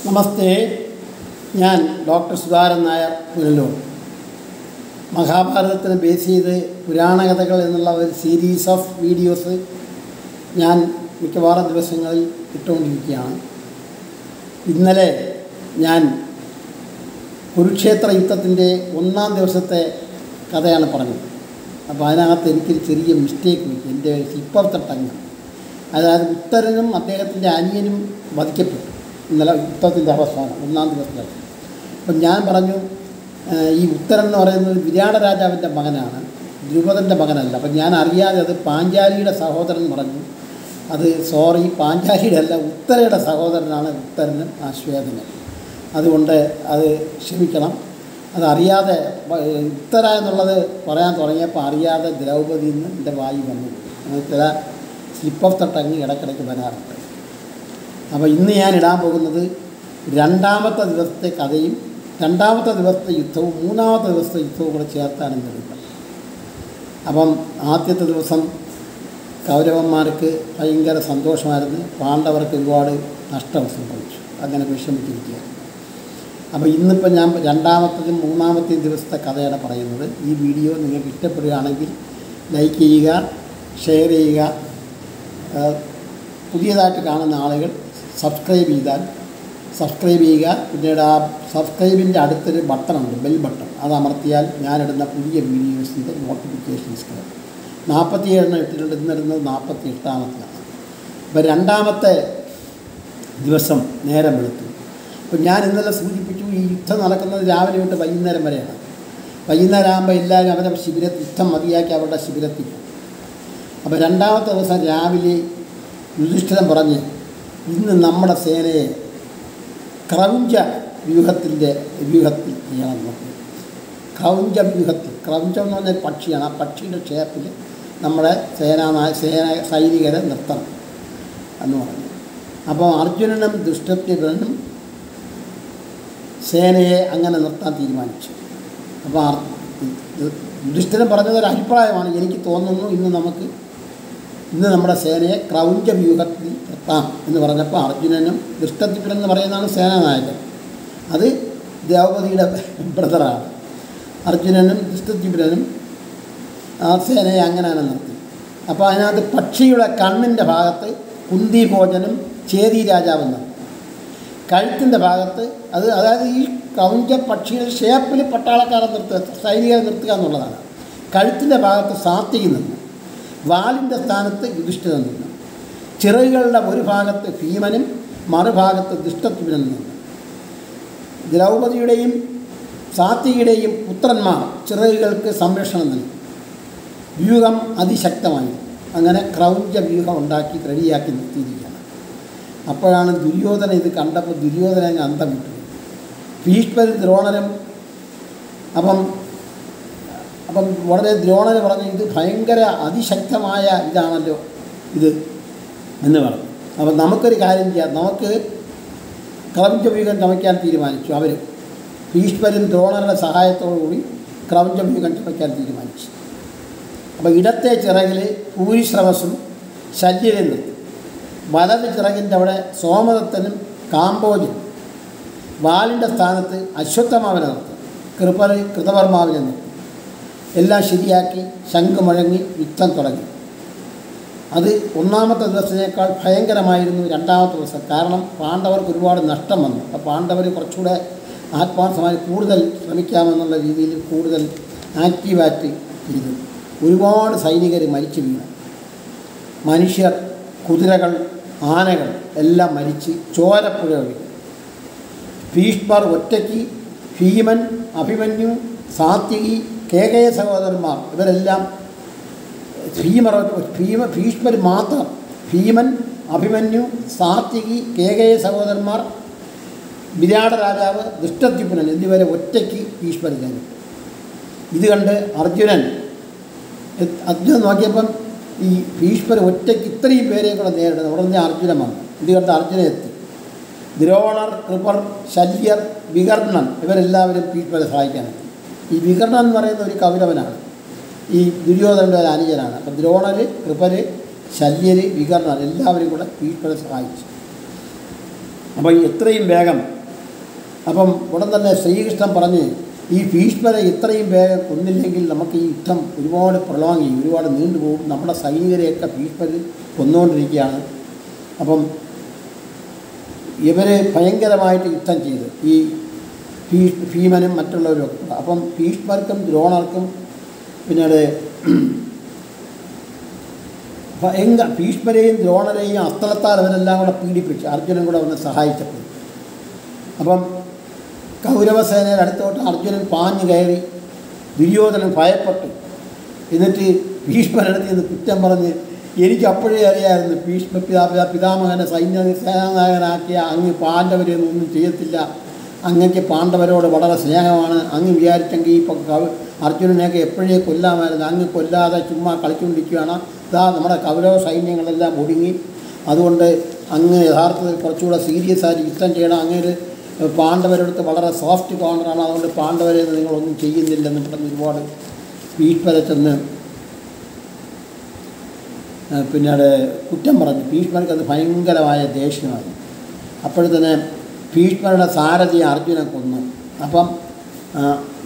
നമസ്തേ ഞാൻ ഡോക്ടർ സുധാരൻ നായർ പുനലൂർ മഹാഭാരതത്തിനെ ബേസ് ചെയ്ത് പുരാണകഥകൾ എന്നുള്ള ഒരു സീരീസ് ഓഫ് വീഡിയോസ് ഞാൻ മിക്കവാറും ദിവസങ്ങളിൽ ഇട്ടുകൊണ്ടിരിക്കുകയാണ് ഇന്നലെ ഞാൻ കുരുക്ഷേത്ര യുദ്ധത്തിൻ്റെ ഒന്നാം ദിവസത്തെ കഥയാണ് പറഞ്ഞത് അപ്പോൾ അതിനകത്ത് എനിക്കൊരു ചെറിയ മിസ്റ്റേക്ക് പറ്റി എൻ്റെ ഇപ്പുറത്തെ ടങ്ങ് അതായത് ഉത്തരനും അദ്ദേഹത്തിൻ്റെ അനിയനും വധിക്കപ്പെട്ടു ഇന്നലെ യുദ്ധത്തിൻ്റെ അവസാനം ഒന്നാം ദിവസത്തിൽ അപ്പം ഞാൻ പറഞ്ഞു ഏഹ്, ഈ ഉത്തരൻ എന്ന് പറയുന്നത് വിരാട രാജാവിൻ്റെ മകനാണ് ദ്രുപദൻ്റെ മകനല്ല അപ്പം ഞാൻ അറിയാതെ അത് പാഞ്ചാലിയുടെ സഹോദരൻ പറഞ്ഞു അത് സോറി പാഞ്ചാലിയുടെ അല്ല ഉത്തരയുടെ സഹോദരനാണ് ഉത്തരനും ആശ്വേതനും അതുകൊണ്ട് അത് ക്ഷമിക്കണം അതറിയാതെ വ- ഉത്തര എന്നുള്ളത് പറയാൻ തുടങ്ങിയപ്പോൾ അറിയാതെ ദ്രൗപതിയിൽ നിന്ന് എൻ്റെ വായി വന്നു അങ്ങനെ ചില സ്ലിപ്പ് ഓഫ് ദ ടങ് ഇടയ്ക്കിടയ്ക്ക് വരാറുണ്ട് അപ്പോൾ ഇന്ന് ഞാൻ ഇടാൻ പോകുന്നത് രണ്ടാമത്തെ ദിവസത്തെ കഥയും രണ്ടാമത്തെ ദിവസത്തെ യുദ്ധവും മൂന്നാമത്തെ ദിവസത്തെ യുദ്ധവും കൂടെ ചേർത്താണ് ഇന്ന് ഇടുന്നത് അപ്പം ആദ്യത്തെ ദിവസം കൗരവന്മാർക്ക് ഭയങ്കര സന്തോഷമായിരുന്നു പാണ്ഡവർക്ക് ഒരുപാട് നഷ്ടം സംഭവിച്ചു അങ്ങനെ വിഷമിച്ചിരിക്കുകയാണ് അപ്പോൾ ഇന്നിപ്പോൾ ഞാൻ രണ്ടാമത്തതും മൂന്നാമത്തെയും ദിവസത്തെ കഥയാണ് പറയുന്നത് ഈ വീഡിയോ നിങ്ങൾക്ക് ഇഷ്ടപ്പെടുകയാണെങ്കിൽ ലൈക്ക് ചെയ്യുക ഷെയർ ചെയ്യുക ആ, പുതിയതായിട്ട് കാണുന്ന ആളുകൾ സബ്സ്ക്രൈബ് ചെയ്താൽ സബ്സ്ക്രൈബ് ചെയ്യുക പിന്നീട് ആ സബ്സ്ക്രൈബിൻ്റെ അടുത്തൊരു ബട്ടണുണ്ട് ബെൽ ബട്ടൺ അത് അമർത്തിയാൽ ഞാനിടുന്ന പുതിയ വീഡിയോസിൻ്റെ നോട്ടിഫിക്കേഷൻസ് കയറും നാൽപ്പത്തി ഏഴെണ്ണം ഇട്ടിട്ടുണ്ട് ഇന്നിടുന്നത് നാൽപ്പത്തി എട്ടാമത്തിലാണ് അപ്പോൾ രണ്ടാമത്തെ ദിവസം നേരം വെളുത്തു അപ്പോൾ ഞാൻ ഇന്നലെ സൂചിപ്പിച്ചു ഈ യുദ്ധം നടക്കുന്നത് രാവിലെ തൊട്ട് വൈകുന്നേരം വരെയാണ് വൈകുന്നേരം ആകുമ്പോൾ എല്ലാവരും അവരുടെ ശിബിരത്തിൽ യുദ്ധം മതിയാക്കി അവരുടെ ശിബിരത്തിൽ പോകും അപ്പോൾ രണ്ടാമത്തെ ദിവസം രാവിലെ യുധിഷ്ഠിരൻ പറഞ്ഞ് ഇന്ന് നമ്മുടെ സേനയെ ക്രൗഞ്ച വ്യൂഹത്തിൻ്റെ വ്യൂഹത്തിൽ ചെയ്യണം നോക്കി ക്രൗഞ്ച വ്യൂഹത്തിൽ ക്രൗഞ്ചം എന്ന് പറഞ്ഞ പക്ഷിയാണ് ആ പക്ഷിയുടെ ഷേപ്പിൽ നമ്മുടെ സേനാ സേന സൈനികരെ നിർത്തണം എന്ന് പറഞ്ഞു അപ്പോൾ അർജുനനും ദുഷ്ടത്യനും സേനയെ അങ്ങനെ നിർത്താൻ തീരുമാനിച്ചു അപ്പോൾ അർ- ഇത് യുധിഷ്ഠിരൻ പറഞ്ഞതൊരു അഭിപ്രായമാണ് എനിക്ക് തോന്നുന്നു ഇന്ന് നമുക്ക് ഇന്ന് നമ്മുടെ സേനയെ ക്രൗഞ്ച വ്യൂഹത്തിൽ നിർത്താം എന്ന് പറഞ്ഞപ്പോൾ അർജുനനും ദുഷ്ടദ്യുപ്രൻ എന്ന് പറയുന്നതാണ് സേനാനായകൻ അത് ദ്രൗപദിയുടെ ബ്രദറാണ് അർജുനനും ദുഷ്ടദ്യുപ്രനും ആ സേനയെ അങ്ങനെ തന്നെ നിർത്തി അപ്പോൾ അതിനകത്ത് പക്ഷിയുടെ കണ്ണിൻ്റെ ഭാഗത്ത് കുന്തി ഭോജനും ചേതി രാജാവും നിർത്തി കഴുത്തിൻ്റെ ഭാഗത്ത് അത് അതായത് ഈ കൗഞ്ച പക്ഷിയുടെ ഷേപ്പിൽ പട്ടാളക്കാരെ നിർത്തുക സൈനികരെ നിർത്തുക എന്നുള്ളതാണ് കഴുത്തിൻ്റെ ഭാഗത്ത് സാത്വികി നിന്നു വാലിൻ്റെ സ്ഥാനത്ത് യുധിഷ്ഠിരൻ നിന്നു ചിറകുകളുടെ ഒരു ഭാഗത്ത് ഭീമനും മറുഭാഗത്ത് ദുഷ്ടത്വനും നിന്നു ദ്രൗപദിയുടെയും സാത്വികയുടെയും പുത്രന്മാർ ചിറകുകൾക്ക് സംരക്ഷണം നൽകി വ്യൂഹം അതിശക്തമായി അങ്ങനെ ക്രൗഞ്ച വ്യൂഹം ഉണ്ടാക്കി റെഡിയാക്കി നിർത്തിയിരിക്കുകയാണ് അപ്പോഴാണ് ദുര്യോധന ഇത് കണ്ടപ്പോൾ ദുര്യോധന അങ്ങ് അന്തം വിട്ടു ഭീഷ്മരും ദ്രോണരും അപ്പം അപ്പം വളരെ ദ്രോണർ പറഞ്ഞു ഇത് ഭയങ്കര അതിശക്തമായ ഇതാണല്ലോ ഇത് എന്ന് പറഞ്ഞു അപ്പം നമുക്കൊരു കാര്യം ചെയ്യാം നമുക്ക് ക്രൗഞ്ചവ്യൂഹം ചമയ്ക്കാൻ തീരുമാനിച്ചു അവർ ഭീഷ്മരും ദ്രോണരുടെ സഹായത്തോടുകൂടി ക്രൗഞ്ചവ്യൂഹം ചമയ്ക്കാൻ തീരുമാനിച്ചു അപ്പോൾ ഇടത്തെ ചിറകിൽ ഭൂരിശ്രവസും ശല്യരും നിർത്തി വലത് ചിറകിൻ്റെ അവിടെ സോമദത്തനും കാമ്പോജനും വാലിൻ്റെ സ്ഥാനത്ത് അശ്വത്ഥമാവിനെ നിർത്തി കൃപര് കൃതവർമാവിനെ നിർത്തി എല്ലാം ശരിയാക്കി ശംഖ് മുഴങ്ങി യുദ്ധം തുടങ്ങി അത് ഒന്നാമത്തെ ദിവസത്തിനേക്കാൾ ഭയങ്കരമായിരുന്നു രണ്ടാമത്തെ ദിവസം കാരണം പാണ്ഡവർക്ക് ഒരുപാട് നഷ്ടം വന്നു അപ്പോൾ പാണ്ഡവർ കുറച്ചുകൂടെ ആത്മാർത്ഥമായി കൂടുതൽ ശ്രമിക്കാമെന്നുള്ള രീതിയിൽ കൂടുതൽ ആക്റ്റീവായിട്ട് ചെയ്തു ഒരുപാട് സൈനികർ മരിച്ചു വീണു മനുഷ്യർ കുതിരകൾ ആനകൾ എല്ലാം മരിച്ച് ചോരപ്പുഴ ഒഴുകി ഭീഷ്മർ ഒറ്റയ്ക്ക് ഭീമൻ അഭിമന്യു സാത്വികി കേകയ സഹോദരന്മാർ ഇവരെല്ലാം ഭീമർ ഭീമ ഭീഷ്മർ മാത്രം ഭീമൻ അഭിമന്യു സാത്വികി കേകയ സഹോദരന്മാർ വിരാട രാജാവ് ദുഷ്ടദ്യുപ്നൻ എന്നിവരെ ഒറ്റയ്ക്ക് ഭീഷ്മർ ചെയ്തു ഇത് കണ്ട് അർജുനൻ എ- അർജുനൻ നോക്കിയപ്പം ഈ ഭീഷ്മർ ഒറ്റയ്ക്ക് ഇത്രയും പേരെ കൂടെ നേരിടുന്നു ഉടനെ അർജുനൻ വന്നു ഇത് കണ്ട് അർജുനൻ എത്തി ദ്രോണർ കൃപർ ശല്യർ വികർണൻ ഇവരെല്ലാവരും ഭീഷ്മരെ സഹായിക്കാനെത്തി ഈ വികർണൻ എന്ന് പറയുന്ന ഒരു കൗരവനാണ് ഈ ദുര്യോധനൻ്റെ ഒരു അനുജനാണ് അപ്പം ദ്രോണർ കൃപര് ശല്യര് വികർണൻ എല്ലാവരും കൂടെ ഭീഷ്മരെ സഹായിച്ചു അപ്പോൾ എത്രയും വേഗം അപ്പം ഉടൻ തന്നെ ശ്രീകൃഷ്ണൻ പറഞ്ഞ് ഈ ഭീഷ്മരെ ഇത്രയും വേഗം കൊന്നില്ലെങ്കിൽ നമുക്ക് ഈ യുദ്ധം ഒരുപാട് പ്രൊളോങ് ചെയ്യും ഒരുപാട് നീണ്ടുപോകും നമ്മുടെ സൈനികരെയൊക്കെ ഭീഷ്മർ കൊന്നുകൊണ്ടിരിക്കുകയാണ് അപ്പം ഇവർ ഭയങ്കരമായിട്ട് യുദ്ധം ചെയ്ത് ഈ ഭീ ഭീമനും മറ്റുള്ളവരും ഒക്കെ കൂടെ. അപ്പം ഭീഷ്മർക്കും ദ്രോണർക്കും പിന്നീട് ഭയങ്ക ഭീഷ്മരെയും ദ്രോണരെയും അസ്ത്രത്താൽ അവരെല്ലാം കൂടെ പീഡിപ്പിച്ച് അർജുനൻ കൂടെ അവനെ സഹായിച്ചപ്പോൾ അപ്പം കൗരവസേനയുടെ അടുത്തോട്ട് അർജുനൻ പാഞ്ഞു കയറി ദുര്യോധനൻ ഭയപ്പെട്ടു എന്നിട്ട് ഭീഷ്മരടുത്ത് നിന്ന് കുറ്റം പറഞ്ഞ് എനിക്ക് അപ്പോഴേ അറിയാമായിരുന്നു ഭീഷ്മ പിതാ പിതാ- പിതാമഹനെ സൈന്യ സേനാനായകനാക്കിയ അങ്ങ് പാണ്ഡവരെയൊന്നും ഒന്നും ചെയ്യത്തില്ല അങ്ങക്ക് പാണ്ഡവരോട് വളരെ സ്നേഹമാണ് അങ്ങ് വിചാരിച്ചെങ്കിൽ ഇപ്പോൾ കവ അർജുനനെയൊക്കെ എപ്പോഴേ കൊല്ലാമായിരുന്നു അങ്ങ് കൊല്ലാതെ ചുമ്മാ കളിച്ചുകൊണ്ടിരിക്കുകയാണ് ഇതാ നമ്മുടെ കൗരവ സൈന്യങ്ങളെല്ലാം ഒടുങ്ങി അതുകൊണ്ട് അങ്ങ് യഥാർത്ഥത്തിൽ കുറച്ചുകൂടെ സീരിയസ് ആയിട്ട് യുദ്ധം ചെയ്യണം അങ്ങേര് പാണ്ഡവരെടുത്ത് വളരെ സോഫ്റ്റ് കോർണറാണ് അതുകൊണ്ട് പാണ്ഡവരെ നിങ്ങളൊന്നും ചെയ്യുന്നില്ലെന്ന് പറഞ്ഞ് ഒരുപാട് ഭീഷ്മരെ ചെന്ന് ആ, പിന്നീട് കുറ്റം പറഞ്ഞു ഭീഷ്മർക്ക് അത് ഭയങ്കരമായ ദേഷ്യമായി അപ്പോഴത്തന്നെ ഭീഷ്മരുടെ സാരഥി അർജുനൻ കൊന്നു അപ്പം ആ,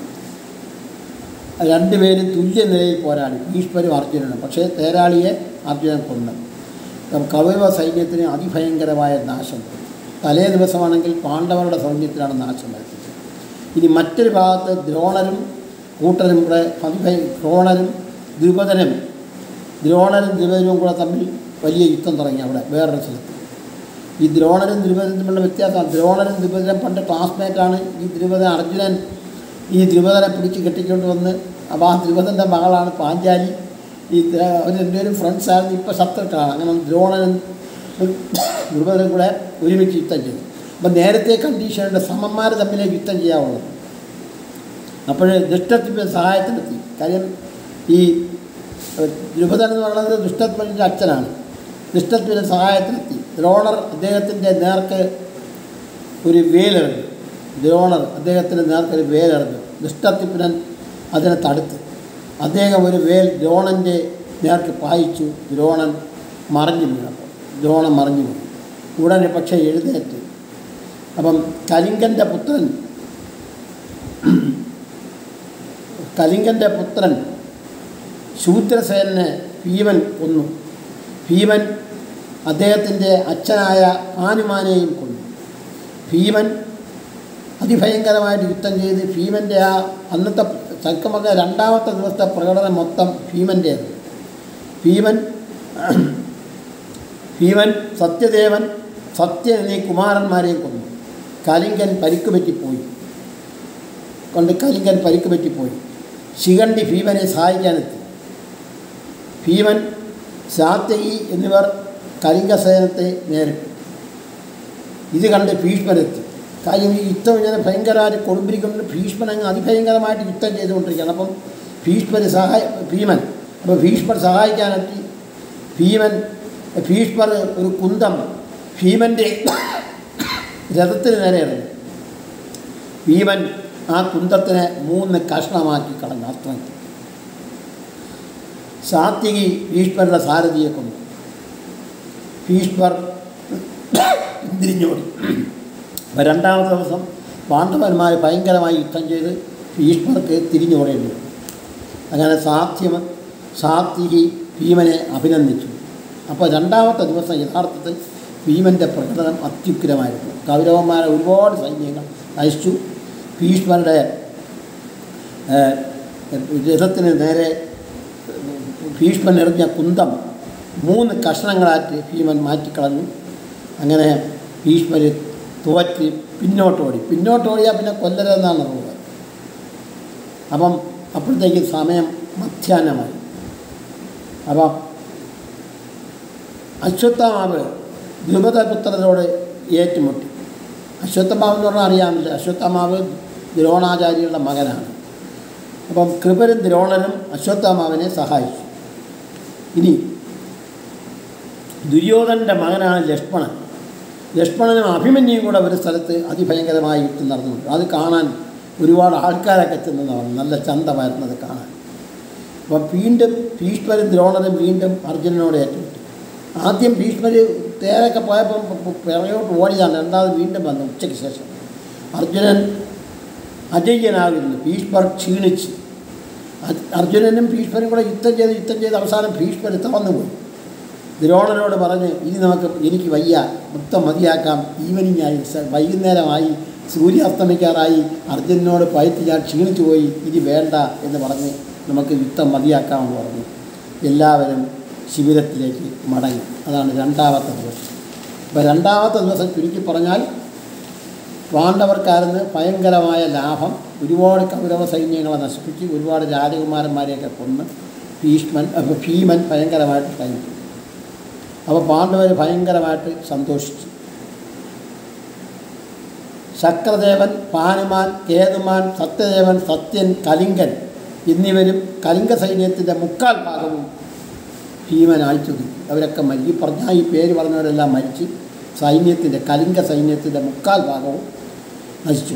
രണ്ടുപേരും തുല്യ നിലയിൽ പോരാടി ഭീഷ്മരും അർജുനനും പക്ഷേ തേരാളിയെ അർജുനൻ കൊന്നു അപ്പം കൗരവ സൈന്യത്തിന് അതിഭയങ്കരമായ നാശം വന്നു. തലേ ദിവസമാണെങ്കിൽ പാണ്ഡവരുടെ സൈന്യത്തിലാണ് നാശം വരുന്നത് ഇനി മറ്റൊരു ഭാഗത്ത് ദ്രോണരും കൂട്ടരും കൂടെ അതിഭയ ദ്രോണരും ദ്രുപദനും ദ്രോണരും ദ്രുപദനും കൂടെ തമ്മിൽ വലിയ യുദ്ധം തുടങ്ങി അവിടെ വേറൊരു സ്ഥലത്ത് ഈ ദ്രോണരും ദ്രുപദനും തമ്മിലുള്ള വ്യത്യാസമാണ് ദ്രോണരും ദ്രുപദനും പണ്ട് ക്ലാസ്മേറ്റാണ് ഈ ദ്രുപദൻ അർജുനൻ ഈ ദ്രുപദനെ പിടിച്ച് കെട്ടിക്കൊണ്ട് വന്ന് അപ്പോൾ ആ ദ്രുപദൻ്റെ മകളാണ് പാഞ്ചാലി ഈ ദ്ര- അവർ രണ്ടുപേരും ഫ്രണ്ട്സായിരുന്നു ഇപ്പോൾ ശത്രുക്കളാണ് അങ്ങനെ ദ്രോണനും ദ്രുപദനും കൂടെ ഒരുമിച്ച് യുദ്ധം ചെയ്തു അപ്പം നേരത്തെ കണ്ടീഷനുണ്ട് സമന്മാർ തമ്മിലേ യുദ്ധം ചെയ്യാവുള്ളത് അപ്പോൾ ദുഷ്ടത്തിൻ്റെ സഹായത്തിനെത്തി കാര്യം ഈ ഏഹ്, ദ്രുപദൻ എന്ന് പറയുന്നത് ദുഷ്ടത്വൻ്റെ അച്ഛനാണ് ദുഷ്ടത്വൻ്റെ സഹായത്തിനെത്തി ദ്രോണർ അദ്ദേഹത്തിൻ്റെ നേർക്ക് ഒരു വേലെറിഞ്ഞു ദ്രോണർ അദ്ദേഹത്തിൻ്റെ നേർക്ക് ഒരു വേലെറിഞ്ഞു ദുഷ്ടത്തിപ്പനൻ അതിനെ തടുത്ത് അദ്ദേഹം ഒരു വേൽ ദ്രോണൻ്റെ നേർക്ക് പായിച്ചു ദ്രോണൻ മറിഞ്ഞു വീണപ്പോൾ ദ്രോണൻ മറിഞ്ഞു വീണു ഉടനെ പക്ഷേ എഴുന്നേറ്റ് അപ്പം കലിംഗൻ്റെ പുത്രൻ കലിംഗൻ്റെ പുത്രൻ ശൂദ്രസേനനെ ഭീമൻ കൊന്നു ഭീമൻ അദ്ദേഹത്തിൻ്റെ അച്ഛനായ ആനുമാനെയും കൊന്നു ഭീമൻ അതിഭയങ്കരമായിട്ട് യുദ്ധം ചെയ്ത് ഭീമൻ്റെ ആ അന്നത്തെ ചക്കമൊക്കെ രണ്ടാമത്തെ ദിവസത്തെ പ്രകടനം മൊത്തം ഭീമൻ്റേത് ഭീമൻ ഭീമൻ സത്യദേവൻ സത്യ എന്നീ കുമാരന്മാരെയും കൊന്നു കലിംഗൻ പരിക്ക് പറ്റിപ്പോയി കൊണ്ട് കലിംഗൻ പരിക്ക് പറ്റിപ്പോയി ശിഖണ്ഡി ഭീമനെ സഹായിക്കാനെത്തി ഭീമൻ സാത്യകി എന്നിവർ കലിംഗസേനത്തെ നേരിട്ടു ഇത് കണ്ട് ഭീഷ്മരെത്തി കാര്യം ഈ യുദ്ധം ഇങ്ങനെ ഭയങ്കരമായിട്ട് കൊടുമ്പിരിക്കൊണ്ട് ഭീഷ്മൻ അങ്ങ് അതിഭയങ്കരമായിട്ട് യുദ്ധം ചെയ്തുകൊണ്ടിരിക്കുകയാണ് അപ്പം ഭീഷ്മർ സഹായ ഭീമൻ അപ്പോൾ ഭീഷ്മർ സഹായിക്കാനെത്തി ഭീമൻ ഭീഷ്മർ ഒരു കുന്തം ഭീമൻ്റെ രഥത്തിന് നേരെ ഇറങ്ങി ഭീമൻ ആ കുന്തത്തിനെ മൂന്ന് കഷ്ണമാക്കി കളഞ്ഞു അത്രയും സാത്വികി ഭീഷ്മരുടെ സാരഥിയെ കൊന്നു ഭീഷ്മർ പിന്തിരിഞ്ഞോടി അപ്പോൾ രണ്ടാമത്തെ ദിവസം പാണ്ഡവന്മാർ ഭയങ്കരമായി യുദ്ധം ചെയ്ത് ഭീഷ്മർക്ക് തിരിഞ്ഞോടേണ്ടി വന്നു അങ്ങനെ സാത്യമ സാത്വികി ഭീമനെ അഭിനന്ദിച്ചു അപ്പോൾ രണ്ടാമത്തെ ദിവസം യഥാർത്ഥത്തിൽ ഭീമൻ്റെ പ്രകടനം അത്യുഗ്രമായിരുന്നു കൗരവന്മാരെ ഒരുപാട് സൈന്യങ്ങൾ നയിച്ചു ഭീഷ്മരുടെ ഏഹ്, രഥത്തിന് നേരെ ഭീഷ്മൻ എറിഞ്ഞ കുന്തം മൂന്ന് കഷ്ണങ്ങളായിട്ട് ഭീമൻ മാറ്റിക്കളഞ്ഞു അങ്ങനെ ഭീഷ്മർ തുവച്ച് പിന്നോട്ടോടി പിന്നോട്ടോടിയാൽ പിന്നെ കൊല്ലരുതെന്നാണ് റൂള് അപ്പം അപ്പോഴത്തേക്ക് സമയം മധ്യാഹ്നമായി അപ്പം അശ്വത്ഥമാവ് ദ്രുപദപുത്രരോട് ഏറ്റുമുട്ടി അശ്വത്ഥമാവ് എന്ന് പറഞ്ഞാൽ അറിയാമില്ല അശ്വത്ഥമാവ് ദ്രോണാചാര്യരുടെ മകനാണ് അപ്പം കൃപരും ദ്രോണനും അശ്വത്ഥമാവിനെ സഹായിച്ചു ഇനി ദുര്യോധനൻ്റെ മകനാണ് ലക്ഷ്മണൻ ലക്ഷ്മണനും അഭിമന്യും കൂടെ ഒരു സ്ഥലത്ത് അതിഭയങ്കരമായ യുദ്ധം നടന്നുണ്ട് അത് കാണാൻ ഒരുപാട് ആൾക്കാരൊക്കെ ചെന്നതാണ് നല്ല ചന്തമായിരുന്നു അത് കാണാൻ അപ്പം വീണ്ടും ഭീഷ്മരും ദ്രോണനും വീണ്ടും അർജുനനോട് ഏറ്റുമുട്ടി ആദ്യം ഭീഷ്മർ തേരൊക്കെ പോയപ്പം പിറകോട്ട് ഓടിയതാണ് രണ്ടാമത് വീണ്ടും വന്നു ഉച്ചയ്ക്ക് ശേഷം അർജുനൻ അജയ്യനാകുന്നു ഭീഷ്മർ ക്ഷീണിച്ച് അ- അർജുനനും ഭീഷ്മരും കൂടെ യുദ്ധം ചെയ്ത് യുദ്ധം ചെയ്ത് അവസാനം ഭീഷ്മർ തളർന്നുപോയി ദ്രോണനോട് പറഞ്ഞ് ഇനി നമുക്ക് എനിക്ക് വയ്യ മൊത്തം മതിയാക്കാം ഈവനിങ് ആയി സ- വൈകുന്നേരമായി സൂര്യാസ്തമിക്കാറായി അർജുനനോട് പയറ്റ് ഞാൻ ക്ഷീണിച്ചു പോയി ഇനി വേണ്ട എന്ന് പറഞ്ഞ് നമുക്ക് യുദ്ധം മതിയാക്കാമെന്ന് പറഞ്ഞു എല്ലാവരും ശിബിരത്തിലേക്ക് മടങ്ങി അതാണ് രണ്ടാമത്തെ ദിവസം അപ്പോൾ രണ്ടാമത്തെ ദിവസം ചുരുക്കി പറഞ്ഞാൽ പാണ്ഡവർക്കായിരുന്നു ഭയങ്കരമായ ലാഭം ഒരുപാട് കൗരവ സൈന്യങ്ങളെ നശിപ്പിച്ച് ഒരുപാട് രാജകുമാരന്മാരെയൊക്കെ കൊന്ന് ഭീഷ്മൻ അപ്പോൾ ഭീമൻ ഭയങ്കരമായിട്ട് കഴിഞ്ഞു അപ്പോൾ പാണ്ഡവർ ഭയങ്കരമായിട്ട് സന്തോഷിച്ചു ശക്രദേവൻ പാനുമാൻ കേതുമാൻ സത്യദേവൻ സത്യൻ കലിംഗൻ എന്നിവരും കലിംഗ സൈന്യത്തിൻ്റെ മുക്കാൽ ഭാഗവും ഭീമൻ ആഴ്ചൊതുക്കി അവരൊക്കെ മരിച്ചു പറഞ്ഞാൽ ഈ പേര് പറഞ്ഞവരെല്ലാം മരിച്ച് സൈന്യത്തിൻ്റെ കലിംഗ സൈന്യത്തിൻ്റെ മുക്കാൽ ഭാഗവും നശിച്ചു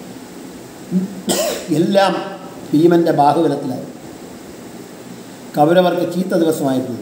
എല്ലാം ഭീമൻ്റെ ബാഹുബലത്തിലായി കൗരവർക്ക് ചീത്ത ദിവസമായിരുന്നില്ല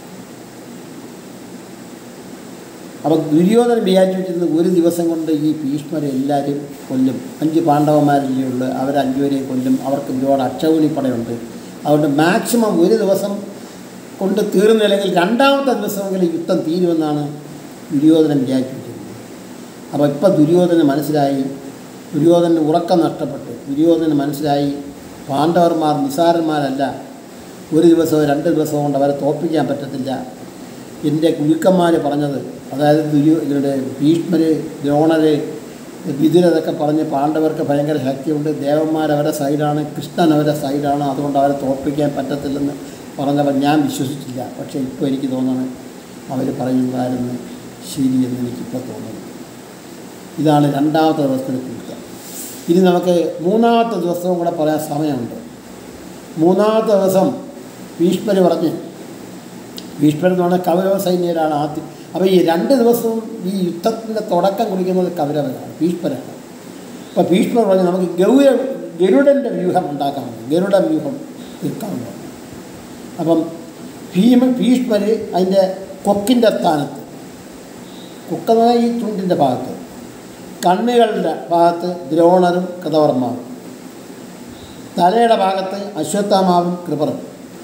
അപ്പോൾ ദുര്യോധനൻ വിചാരിച്ചു വെച്ചിരുന്നത് ഒരു ദിവസം കൊണ്ട് ഈ ഭീഷ്മരെ എല്ലാവരും കൊല്ലും അഞ്ച് പാണ്ഡവന്മാരല്ലേ ഉള്ളൂ അവർ അഞ്ചുപേരെയും കൊല്ലും അവർക്ക് ഒരുപാട് അക്ഷൗണിപ്പടയുണ്ട് അതുകൊണ്ട് മാക്സിമം ഒരു ദിവസം കൊണ്ട് തീർന്നില്ലെങ്കിൽ രണ്ടാമത്തെ ദിവസമെങ്കിലും യുദ്ധം തീരുമെന്നാണ് ദുര്യോധനൻ വിചാരിച്ചു വെച്ചിരുന്നത് അപ്പോൾ ഇപ്പം ദുര്യോധനന് മനസ്സിലായി ദുര്യോധനന് ഉറക്കം നഷ്ടപ്പെട്ടു ദുര്യോധനന് മനസ്സിലായി പാണ്ഡവർമാർ നിസാരന്മാരല്ല ഒരു ദിവസമോ രണ്ട് ദിവസമോ കൊണ്ട് അവരെ തോൽപ്പിക്കാൻ പറ്റത്തില്ല എൻ്റെ ഗുരുക്കന്മാർ പറഞ്ഞത് അതായത് ദുര്യോ ഇവരുടെ ഭീഷ്മർ ദ്രോണര് വിതുരതൊക്കെ പറഞ്ഞ് പാണ്ഡവർക്ക് ഭയങ്കര ശക്തിയുണ്ട് ദേവന്മാർ അവരുടെ സൈഡാണ് കൃഷ്ണൻ അവരുടെ സൈഡാണ് അതുകൊണ്ട് അവരെ തോൽപ്പിക്കാൻ പറ്റത്തില്ലെന്ന് പറഞ്ഞപ്പോൾ ഞാൻ വിശ്വസിച്ചില്ല പക്ഷേ ഇപ്പോൾ എനിക്ക് തോന്നുന്നത് അവർ പറയുന്നതായിരുന്നു ശരിയെന്ന് എനിക്കിപ്പോൾ തോന്നുന്നു ഇതാണ് രണ്ടാമത്തെ ദിവസത്തിന് കുറിച്ച് ഇനി നമുക്ക് മൂന്നാമത്തെ ദിവസവും കൂടെ പറയാൻ സമയമുണ്ട് മൂന്നാമത്തെ ദിവസം ഭീഷ്മർ പറഞ്ഞ് ഭീഷ്മർ എന്ന് പറഞ്ഞാൽ കൗരവ സൈന്യരാണ് ആദ്യം അപ്പോൾ ഈ രണ്ട് ദിവസവും ഈ യുദ്ധത്തിൻ്റെ തുടക്കം കുറിക്കുന്നത് കൗരവരാണ് ഭീഷ്മരാണ് അപ്പോൾ ഭീഷ്മർ പറഞ്ഞ് നമുക്ക് ഗൗര ഗരുഡൻ്റെ വ്യൂഹം ഉണ്ടാക്കാമെന്ന് ഗരുഡ വ്യൂഹം തീർക്കാമെന്ന് പറഞ്ഞു അപ്പം ഭീമ ഭീഷ്മർ അതിൻ്റെ കൊക്കിൻ്റെ സ്ഥാനത്ത് കൊക്കെന്ന് പറഞ്ഞാൽ ഈ ചുണ്ടിൻ്റെ ഭാഗത്ത് കണ്ണുകളുടെ ഭാഗത്ത് ദ്രോണരും കൃതവർമാവും തലയുടെ ഭാഗത്ത് അശ്വത്ഥാമാവും കൃപറും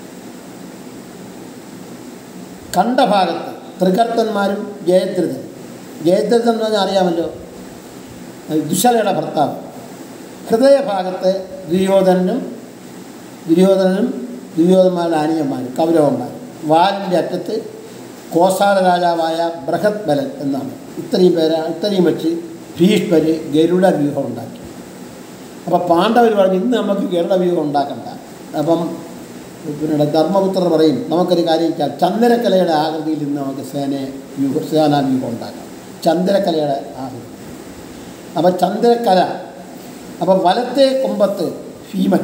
കണ്ട ഭാഗത്ത് ത്രികർത്തന്മാരും ജയദ്രഥൻ ജയദ്രഥൻ എന്ന് പറഞ്ഞാൽ അറിയാമല്ലോ അത് ദുശലയുടെ ഭർത്താവ് ഹൃദയഭാഗത്ത് ദുര്യോധനനും ദുര്യോധനനും ദുര്യോധന്മാരുടെ അനിയന്മാരും കൗരവന്മാരും വാലിൻ്റെ അറ്റത്ത് കോസാല രാജാവായ ബൃഹത് ബലൻ എന്നാണ് ഇത്രയും പേര് ഇത്രയും വെച്ച് ഭീഷ്മർ ഗരുഡ വ്യൂഹം ഉണ്ടാക്കി അപ്പോൾ പാണ്ഡവർ പറഞ്ഞു ഇന്ന് നമുക്ക് ഗരുഡ വ്യൂഹം ഉണ്ടാക്കണ്ട അപ്പം പിന്നെ ധർമ്മപുത്രർ പറയും നമുക്കൊരു കാര്യം ചെയ്യാം ചന്ദ്രക്കലയുടെ ആകൃതിയിൽ ഇന്ന് നമുക്ക് സേനയെ വ്യൂഹ സേനാ വ്യൂഹം ഉണ്ടാക്കാം ചന്ദ്രക്കലയുടെ ആകൃതി അപ്പം ചന്ദ്രക്കല അപ്പം വലത്തെ കൊമ്പത്ത് ഭീമൻ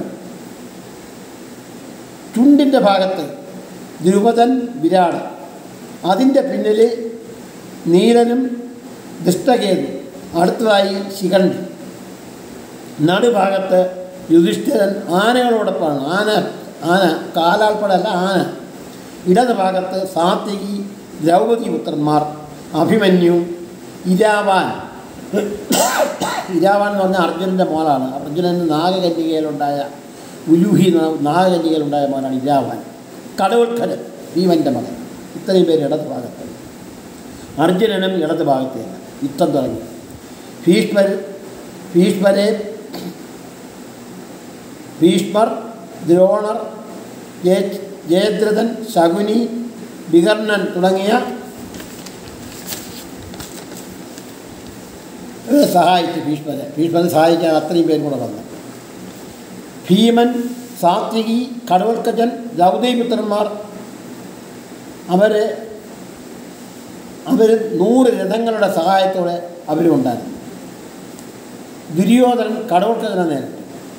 ചുണ്ടിൻ്റെ ഭാഗത്ത് ദ്രുപദൻ വിരാട് അതിൻ്റെ പിന്നിൽ നീലനും ദുഷ്ടകേതു അടുത്തതായി ശിഖണ്ഡി നടുഭാഗത്ത് യുധിഷ്ഠിരൻ ആനകളോടൊപ്പമാണ് ആന ആന കാലാൾപ്പടല്ല ആന ഇടത് ഭാഗത്ത് സാത്വികി ദ്രൗപദി പുത്രന്മാർ അഭിമന്യു ഇരാവാൻ ഇരാവാൻ എന്ന് പറഞ്ഞാൽ അർജുനൻ്റെ മോളാണ് അർജുനന് നാഗകന്യകയിലുണ്ടായ ഉലൂഹി എന്ന നാഗകന്യകയിലുണ്ടായ മോനാണ് ഇരാവാൻ കടവുൾക്കരൻ ഭീമൻ്റെ മകൻ ഇത്രയും പേര് ഇടത് ഭാഗത്ത് അർജുനനും ഇടത് ഭാഗത്തേക്ക് യുദ്ധം തുടങ്ങി ഭീഷ്മർ ഭീഷ്മരെ ഭീഷ്മർ ദ്രോണർ ജയ- ജയദ്രഥൻ ശകുനി വികർണൻ തുടങ്ങിയ ഇവരെ സഹായിച്ചു ഭീഷ്മരെ ഭീഷ്മരെ സഹായിക്കാൻ അത്രയും പേരും കൂടെ വന്നു ഭീമൻ സാത്വികി കടവൽക്കജൻ ദൗദൈപുത്രന്മാർ അവർ അവർ നൂറ് രഥങ്ങളുടെ സഹായത്തോടെ അവരും ഉണ്ടായിരുന്നു ദുര്യോധനൻ കടവൽക്കജനെ നേരിട്ടു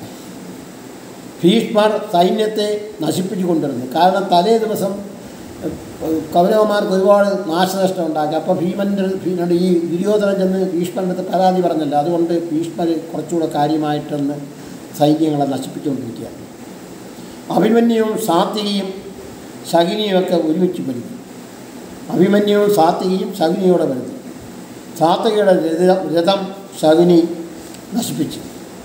ഭീഷ്മർ സൈന്യത്തെ നശിപ്പിച്ചു കൊണ്ടിരുന്നു കാരണം തലേ ദിവസം ഏഹ്, കൗരവന്മാർക്ക് ഒരുപാട് നാശനഷ്ടം ഉണ്ടാക്കി അപ്പോൾ ഭീമൻ്റെ ഭീമനോട് ഈ ദുര്യോധനൻ ചെന്ന് ഭീഷ്മരുടെ അടുത്ത് പരാതി പറഞ്ഞല്ലോ അതുകൊണ്ട് ഭീഷ്മർ കുറച്ചുകൂടെ കാര്യമായിട്ടൊന്ന് സൈന്യങ്ങളെ നശിപ്പിച്ചുകൊണ്ടിരിക്കുകയാണ് അഭിമന്യുവും സാത്വികയും ശകിനിയും ഒക്കെ ഒരുമിച്ച് വരുന്നു അഭിമന്യുവും സാത്വികയും ശകുനിയോടെ വരുന്നു സാത്വികയുടെ രഥം രഥം ശകുനി നശിപ്പിച്ചു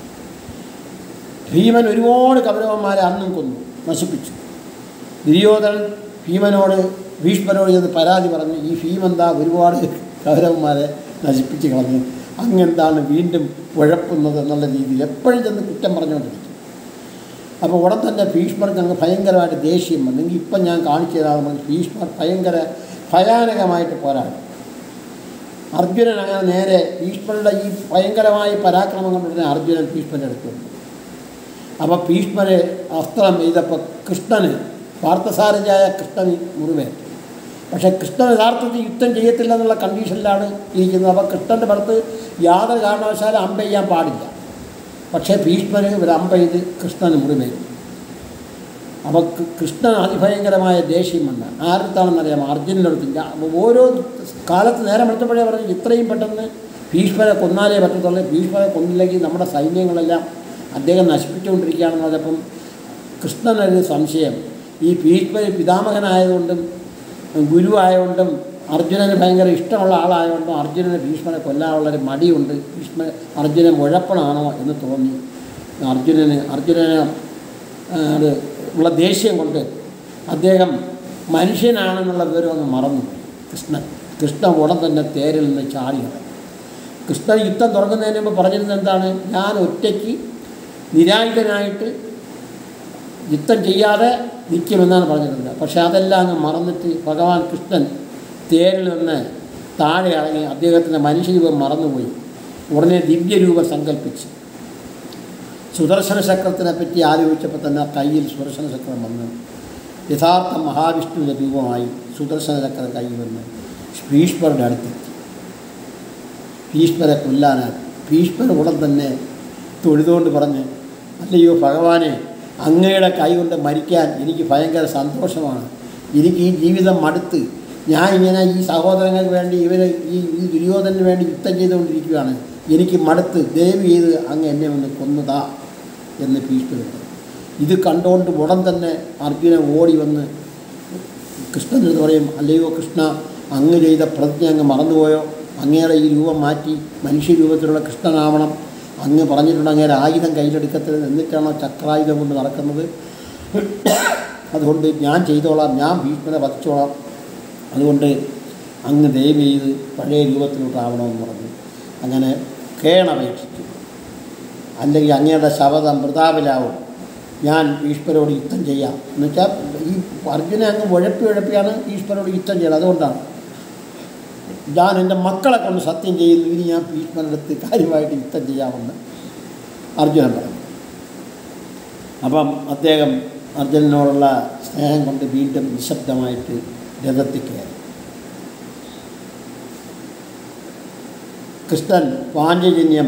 ഭീമൻ ഒരുപാട് കൗരവന്മാരെ അന്നും കൊന്നു നശിപ്പിച്ചു ദുര്യോധനൻ ഭീമനോട് ഭീഷ്മനോട് ചെന്ന് പരാതി പറഞ്ഞു ഈ ഭീമെന്താ ഒരുപാട് കൗരവന്മാരെ നശിപ്പിച്ച് കളഞ്ഞു അങ്ങെന്താണ് വീണ്ടും ഉഴപ്പുന്നത് എന്നുള്ള രീതിയിൽ എപ്പോഴും ചെന്ന് കുറ്റം പറഞ്ഞുകൊണ്ടിരിക്കും അപ്പോൾ ഉടൻ തന്നെ ഭീഷ്മർക്ക് അങ്ങ് ഭയങ്കരമായിട്ട് ദേഷ്യം വന്നെങ്കിൽ ഇപ്പം ഞാൻ കാണിച്ചു തരാമെന്ന് ഭീഷ്മർ ഭയങ്കര ഭയാനകമായിട്ട് പോരാടി അർജുനൻ അങ്ങനെ നേരെ ഭീഷ്മരുടെ ഈ ഭയങ്കരമായ പരാക്രമം കൊണ്ടുടനെ അർജുനൻ ഭീഷ്മൻ്റെ അടുത്ത് വന്നു അപ്പോൾ ഭീഷ്മരെ അസ്ത്രം ചെയ്തപ്പോൾ കൃഷ്ണന് പാർത്ഥസാരജായ കൃഷ്ണന് മുറിവേറ്റു പക്ഷേ കൃഷ്ണൻ യഥാർത്ഥത്തിൽ യുദ്ധം ചെയ്യത്തില്ല എന്നുള്ള കണ്ടീഷനിലാണ് ഇരിക്കുന്നത് അപ്പോൾ കൃഷ്ണൻ്റെ പുറത്ത് യാതൊരു കാരണവശാലും അമ്പ ചെയ്യാൻ പാടില്ല പക്ഷേ ഭീഷ്മന് ഒരു അമ്പ ചെയ്ത് കൃഷ്ണന് മുറിവേറ്റു അപ്പോൾ കൃ- കൃഷ്ണൻ അതിഭയങ്കരമായ ദേഷ്യം വന്ന ആരത്താണെന്നറിയാം അർജുനൻ്റെ അടുത്ത് ഞാൻ ഓരോ കാലത്ത് നേരം എടുത്തപ്പോഴേ പറഞ്ഞു ഇത്രയും പെട്ടെന്ന് ഭീഷ്മരെ കൊന്നാലേ പറ്റത്തുള്ളൂ ഭീഷ്മരെ കൊന്നില്ലെങ്കിൽ നമ്മുടെ സൈന്യങ്ങളെല്ലാം അദ്ദേഹം നശിപ്പിച്ചുകൊണ്ടിരിക്കുകയാണെന്ന് പറഞ്ഞപ്പം കൃഷ്ണനൊരു സംശയം ഈ ഭീഷ്മർ പിതാമഹനായതുകൊണ്ടും ഗുരുവായതുകൊണ്ടും അർജുനന് ഭയങ്കര ഇഷ്ടമുള്ള ആളായതുകൊണ്ടും അർജുനന് ഭീഷ്മനെ കൊല്ലാനുള്ളൊരു മടിയുണ്ട് ഭീഷ്മ അർജുനൻ ഉഴപ്പണാണോ എന്ന് തോന്നി അർജുനന് അർജുനന് ആ, അത് ഉള്ള ദേഷ്യം കൊണ്ട് അദ്ദേഹം മനുഷ്യനാണെന്നുള്ള വിവരം അങ്ങ് മറന്നു കൃഷ്ണൻ കൃഷ്ണൻ ഉടൻ തന്നെ തേരിൽ നിന്ന് ചാടി ഇറങ്ങി കൃഷ്ണൻ യുദ്ധം തുടങ്ങുന്നതിന് മുമ്പ് പറഞ്ഞിരുന്നത് എന്താണ് ഞാൻ ഒറ്റയ്ക്ക് നിരായുധനായിട്ട് യുദ്ധം ചെയ്യാതെ നിൽക്കുമെന്നാണ് പറഞ്ഞിരുന്നത് പക്ഷേ അതെല്ലാം അങ്ങ് മറന്നിട്ട് ഭഗവാൻ കൃഷ്ണൻ തേരിൽ നിന്ന് താഴെ ഇറങ്ങി അദ്ദേഹത്തിൻ്റെ മനുഷ്യരൂപം മറന്നുപോയി ഉടനെ ദിവ്യരൂപം സങ്കല്പിച്ച് സുദർശന ചക്രത്തിനെ പറ്റി ആലോചിച്ചപ്പോൾ തന്നെ കയ്യിൽ സുദർശന ചക്രം വന്ന് യഥാർത്ഥ മഹാവിഷ്ണുവിൻ്റെ രൂപമായി സുദർശന ചക്ര കയ്യിൽ വന്ന് ഭീഷ്മരുടെ അടുത്തെത്തി ഭീഷ്മരെ കൊല്ലാനായി ഭീഷ്മർ ഉടൻ തന്നെ തൊഴുതുകൊണ്ട് പറഞ്ഞ് അല്ലയോ ഭഗവാനെ അങ്ങയുടെ കൈ കൊണ്ട് മരിക്കാൻ എനിക്ക് ഭയങ്കര സന്തോഷമാണ് എനിക്ക് ഈ ജീവിതം മടുത്ത് ഞാൻ ഇങ്ങനെ ഈ സഹോദരങ്ങൾക്ക് വേണ്ടി ഇവർ ഈ ഈ ദുര്യോധനന് വേണ്ടി യുദ്ധം ചെയ്തുകൊണ്ടിരിക്കുകയാണ് എനിക്ക് മടുത്ത് ദയവ് ചെയ്ത് അങ്ങ് എന്നെ ഒന്ന് കൊന്നതാ എന്ന് ഭീഷ്മർ പറഞ്ഞു ഇത് കണ്ടുകൊണ്ട് ഉടൻ തന്നെ അർജുനൻ ഓടി വന്ന് കൃഷ്ണൻ എന്ന് പറയും അല്ലയോ കൃഷ്ണ അങ്ങ് ചെയ്ത പ്രതിജ്ഞ അങ്ങ് മറന്നുപോയോ അങ്ങയുടെ ഈ രൂപം മാറ്റി മനുഷ്യരൂപത്തിലുള്ള കൃഷ്ണനാവണം അങ്ങ് പറഞ്ഞിട്ടുണ്ട് അങ്ങേരെ ആയുധം കയ്യിലെടുക്കത്തില്ല എന്നിട്ടാണോ ചക്രായുധം കൊണ്ട് നടക്കുന്നത് അതുകൊണ്ട് ഞാൻ ചെയ്തോളാം ഞാൻ ഭീഷ്മനെ വധിച്ചോളാം അതുകൊണ്ട് അങ്ങ് ദയവ് ചെയ്ത് പഴയ രൂപത്തിലോട്ടാവണമെന്ന് പറഞ്ഞു അങ്ങനെ കേണപേക്ഷിച്ചു അല്ലെങ്കിൽ അങ്ങയുടെ ശബദം വൃതാവിലാവും ഞാൻ ഈശ്വരോട് യുദ്ധം ചെയ്യാം എന്ന് വെച്ചാൽ ഈ അർജുനെ അങ്ങ് ഉഴപ്പി ഉഴപ്പിയാണ് ഈശ്വരോട് യുദ്ധം ചെയ്യുന്നത് അതുകൊണ്ടാണ് ഞാൻ എൻ്റെ മക്കളെ കൊണ്ട് സത്യം ചെയ്യുന്നു ഇനി ഞാൻ ഭീഷ്മനെടുത്ത് കാര്യമായിട്ട് യുദ്ധം ചെയ്യാമെന്ന് അർജുനൻ പറഞ്ഞു അപ്പം അദ്ദേഹം അർജുനനോടുള്ള സ്നേഹം കൊണ്ട് വീണ്ടും നിശബ്ദമായിട്ട് രഥത്തിൽ കയറി കൃഷ്ണൻ പാഞ്ചജന്യം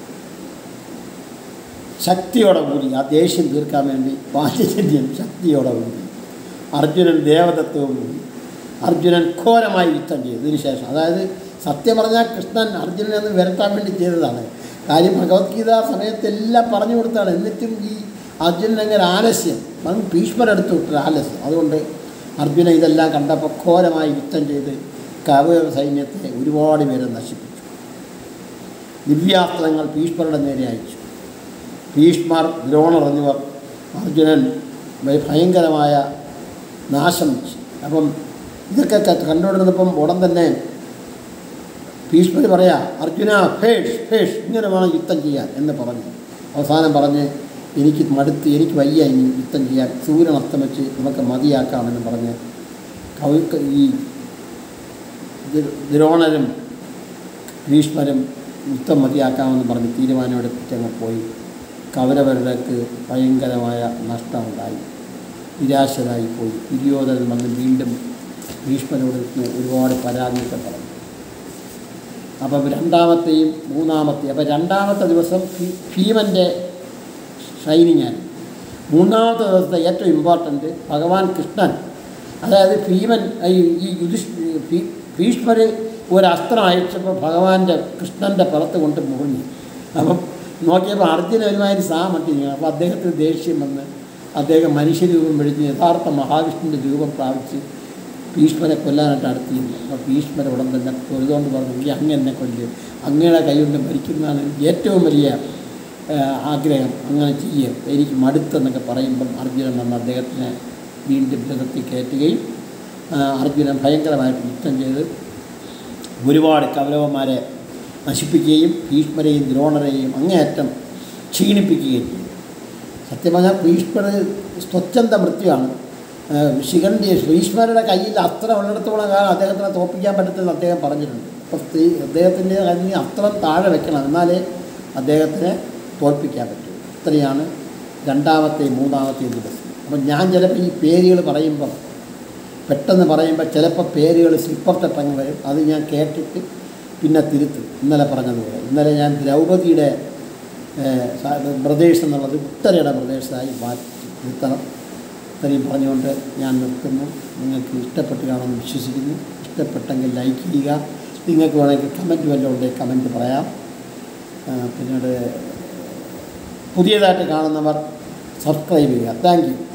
ശക്തിയോടെ ഊരി ആ ദേഷ്യം തീർക്കാൻ വേണ്ടി പാഞ്ചജന്യം ശക്തിയോടെ ഊരി അർജുനൻ ദേവദത്വവും ഊരി അർജുനൻ ഘോരമായി യുദ്ധം ചെയ്തു ഇതിനു ശേഷം അതായത് സത്യം പറഞ്ഞാൽ കൃഷ്ണൻ അർജുനനെ ഒന്ന് വിരട്ടാൻ വേണ്ടി ചെയ്തതാണ് കാര്യം ഭഗവത്ഗീത സമയത്തെല്ലാം പറഞ്ഞു കൊടുത്താണ് എന്നിട്ടും ഈ അർജുനൻ അങ്ങനെ ആലസ്യം അത് ഭീഷ്മരെടുത്ത് വിട്ടൊരു ആലസ്യം അതുകൊണ്ട് അർജുന ഇതെല്ലാം കണ്ടപ്പോൾ ഘോരമായി യുദ്ധം ചെയ്ത് കവയ സൈന്യത്തെ ഒരുപാട് പേരെ നശിപ്പിച്ചു ദിവ്യാസ്ത്രങ്ങൾ ഭീഷ്മരുടെ നേരെ അയച്ചു ഭീഷ്മർ ദ്രോണർ എന്നിവർ അർജുനൻ ഭയ- ഭയങ്കരമായ നാശം വെച്ചു അപ്പം ഇതൊക്കെ ക- കണ്ടുകൊണ്ടിരുന്നപ്പം ഉടൻ തന്നെ ഭീഷ്മർ പറയാ അർജുന ഫേഷ് ഫേഷ് ഇങ്ങനെ വേണം യുദ്ധം ചെയ്യാൻ എന്ന് പറഞ്ഞു അവസാനം പറഞ്ഞ് എനിക്ക് മടുത്ത് എനിക്ക് വയ്യ ഇനി യുദ്ധം ചെയ്യാൻ സൂര്യൻ അസ്തമിച്ച് നമുക്ക് മതിയാക്കാമെന്ന് പറഞ്ഞ് കവി ഈ ദ്രോ- ദ്രോണരും ഭീഷ്മരും യുദ്ധം മതിയാക്കാമെന്ന് പറഞ്ഞ് തീരുമാനമെടുപ്പിച്ചങ്ങ് പോയി കൗരവരുടെക്ക് ഭയങ്കരമായ നഷ്ടമുണ്ടായി നിരാശരായി പോയി ദുര്യോധനൻ വന്ന് വീണ്ടും ഭീഷ്മരോട് ഒരുപാട് പരാതിയൊക്കെ പറഞ്ഞു അപ്പം രണ്ടാമത്തെയും മൂന്നാമത്തെയും അപ്പം രണ്ടാമത്തെ ദിവസം ഭീ- ഭീമൻ്റെ ഷൈനിങ് ആണ് മൂന്നാമത്തെ ദിവസത്തെ ഏറ്റവും ഇമ്പോർട്ടൻ്റ് ഭഗവാൻ കൃഷ്ണൻ അതായത് ഭീമൻ ഈ ഈ യുധിഷ് ഭീ- ഭീഷ്മർ ഒരു അസ്ത്രം അയച്ചപ്പോൾ ഭഗവാന്റെ കൃഷ്ണൻ്റെ പുറത്ത് കൊണ്ട് മുറിഞ്ഞു അപ്പം നോക്കിയപ്പോൾ അർജുന ഒരുമാതിരി സാ മട്ടിരിക്കണം അപ്പോൾ അദ്ദേഹത്തിന് ദേഷ്യം വന്ന് അദ്ദേഹം മനുഷ്യരൂപം വെടിഞ്ഞ് യഥാർത്ഥ മഹാവിഷ്ണുവിൻ്റെ രൂപം പ്രാപിച്ച് ഭീഷ്മരെ കൊല്ലാനായിട്ട് അടുത്തിരുന്നു അപ്പോൾ ഭീഷ്മരെ ഉടൻ തന്നെ തൊഴുതുകൊണ്ട് പറഞ്ഞു ഈ അങ്ങ് എന്നെ കൊല്ല് അങ്ങയുടെ കൈകൊണ്ട് മരിക്കുന്നതാണ് എനിക്ക് ഏറ്റവും വലിയ ആ, ആഗ്രഹം അങ്ങനെ ചെയ്യും എനിക്ക് മടുത്തെന്നൊക്കെ പറയുമ്പം അർജുനൻ വന്ന് അദ്ദേഹത്തിനെ വീണ്ടും രഥത്തിൽ കയറ്റുകയും ആ, അർജുനൻ ഭയങ്കരമായിട്ട് യുദ്ധം ചെയ്ത് ഒരുപാട് കൗരവന്മാരെ നശിപ്പിക്കുകയും ഭീഷ്മരെയും ദ്രോണരെയും അങ്ങേയറ്റം ക്ഷീണിപ്പിക്കുകയും ചെയ്തു സത്യം പറഞ്ഞാൽ ഭീഷ്മർ സ്വച്ഛന്ത മൃത്യുവാണ് ശിഖണ്ഡി ഭീഷ്മരുടെ കയ്യിൽ അസ്ത്രം ഉള്ളിടത്തോളം കാലം അദ്ദേഹത്തിനെ തോൽപ്പിക്കാൻ പറ്റത്തില്ലെന്ന് അദ്ദേഹം പറഞ്ഞിട്ടുണ്ട് അപ്പോൾ സ്ത്രീ അദ്ദേഹത്തിൻ്റെ കയ്യിൽ അസ്ത്രം താഴെ വെക്കണം എന്നാലേ അദ്ദേഹത്തിനെ തോൽപ്പിക്കാൻ പറ്റൂ ഇത്രയാണ് രണ്ടാമത്തെയും മൂന്നാമത്തെയും ദിവസം അപ്പം ഞാൻ ചിലപ്പോൾ ഈ പേരുകൾ പറയുമ്പം പെട്ടെന്ന് പറയുമ്പോൾ ചിലപ്പോൾ പേരുകൾ സ്ലിപ്പർ ടങ് വരും അത് ഞാൻ കേട്ടിട്ട് പിന്നെ തിരുത്തും ഇന്നലെ പറഞ്ഞതുപോലെ ഇന്നലെ ഞാൻ ദ്രൗപദിയുടെ ബ്രദേഴ്സ് എന്നുള്ളത് ഉത്തരയുടെ ബ്രദേഴ്സായി മാറ്റി തിരുത്തണം ഇത്രയും പറഞ്ഞുകൊണ്ട് ഞാൻ നിർത്തുന്നു നിങ്ങൾക്ക് ഇഷ്ടപ്പെട്ട് കാണുമെന്ന് വിശ്വസിക്കുന്നു ഇഷ്ടപ്പെട്ടെങ്കിൽ ലൈക്ക് ചെയ്യുക നിങ്ങൾക്ക് വേണമെങ്കിൽ കമൻറ്റ് വല്ലതും ഉണ്ടെങ്കിൽ കമൻറ്റ് പറയാം ആ, പിന്നീട് പുതിയതായിട്ട് കാണുന്നവർ സബ്സ്ക്രൈബ് ചെയ്യുക താങ്ക് യു